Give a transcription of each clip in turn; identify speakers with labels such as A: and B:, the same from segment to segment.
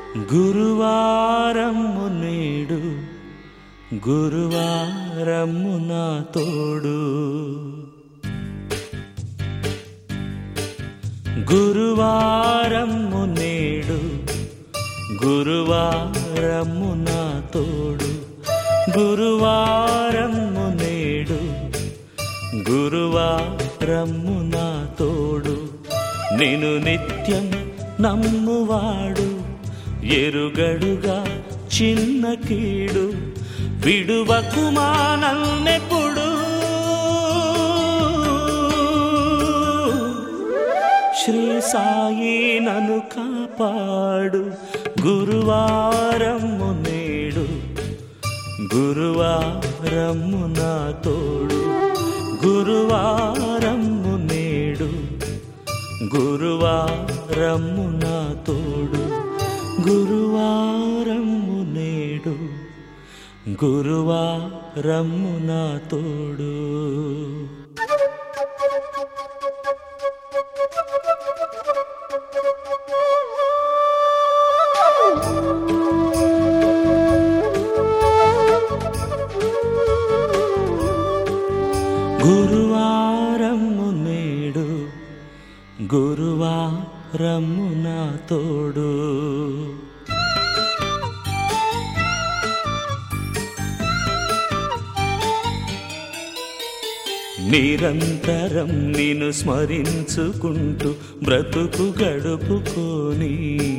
A: గురువారము నేడు గురువారము నా తోడు గురువారము నేడు గురువారము నా తోడు గురువారము నేడు గురువారము నా తోడు నేను నిత్యం నమ్మువాడు ఎరుగడుగా చిన్న కీడు విడువకుమా నన్నెప్పుడు శ్రీ సాయి నన్ను కాపాడు గురువారము నేడు గురువారము నా తోడు గురువారము నేడు గురువారము నా తోడు గురువారము నేడు గురువారము నా తోడు గురువారము నేడు గురువారము నా తోడు నిరంతరం నిన్ను స్మరించుకుంటూ బ్రతుకు గడుపుకొని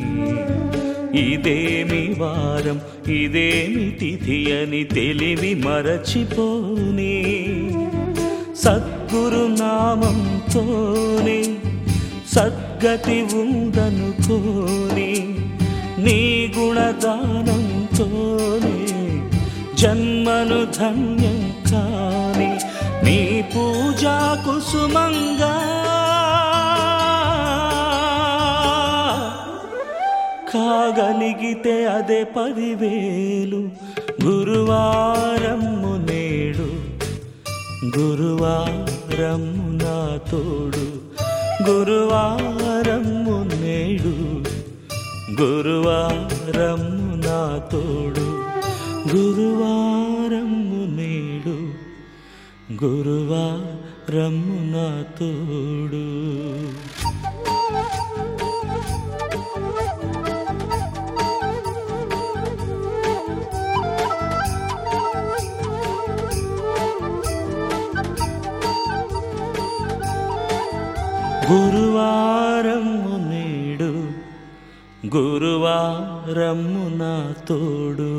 A: ఇదేమి వారం ఇదేమి తిథి అని తెలివి మరచిపోని సద్గురు నామంతోనే సద్గతి ఉందనుకోని నీ గుణదానంతోనే జన్మను ధన్యం కాని నీ పూజా కుసుమంగా కాగలిగితే అదే పదివేలు గురువారము నేడు గురువారము నా తోడు గురువారము నేడు గురువారము నా తోడు గురువారము నేడు గురువారము నా తోడు గురువారము నేడు గురువారము నా తోడు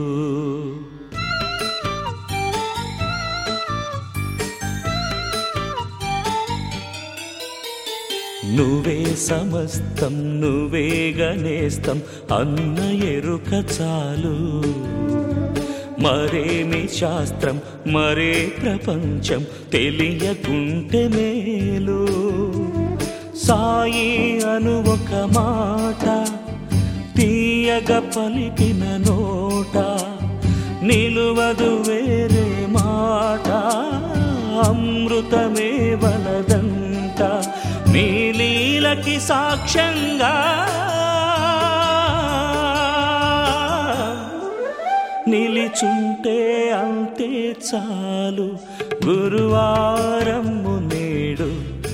A: నువ్వే సమస్తం నువ్వే గనేస్తం అన్న ఎరుక చాలు మరేమి శాస్త్రం మరే ప్రపంచం తెలియకుంటే మేలు సాయి అను ఒక మాట తీయగ పలికిన నోట నిలువదు వేరే మాట అమృతమే వలదంట నీలీలకి సాక్ష్యంగా నిలిచుంటే అంతే చాలు గురువారము నేడు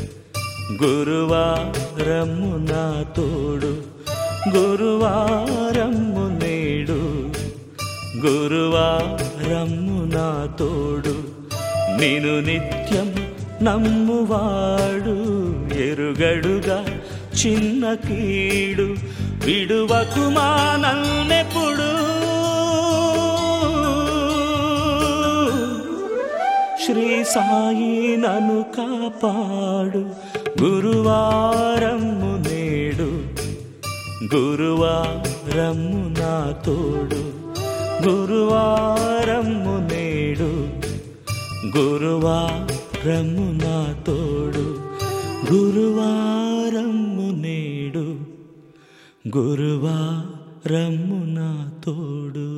A: గురువారము నా తోడు గురువారము నేడు గురువారము నా తోడు నేను నిత్యం నమ్మువాడు ఎరుగడుగా చిన్న కీడు విడువకుమా నన్నెప్పుడు శ్రీ సాయి నన్ను కాపాడు గురువారము నేడు గురువారము నా తోడు గురువారము నేడు గురువారము నా తోడు గురువారము నేడు గురువారము నా తోడు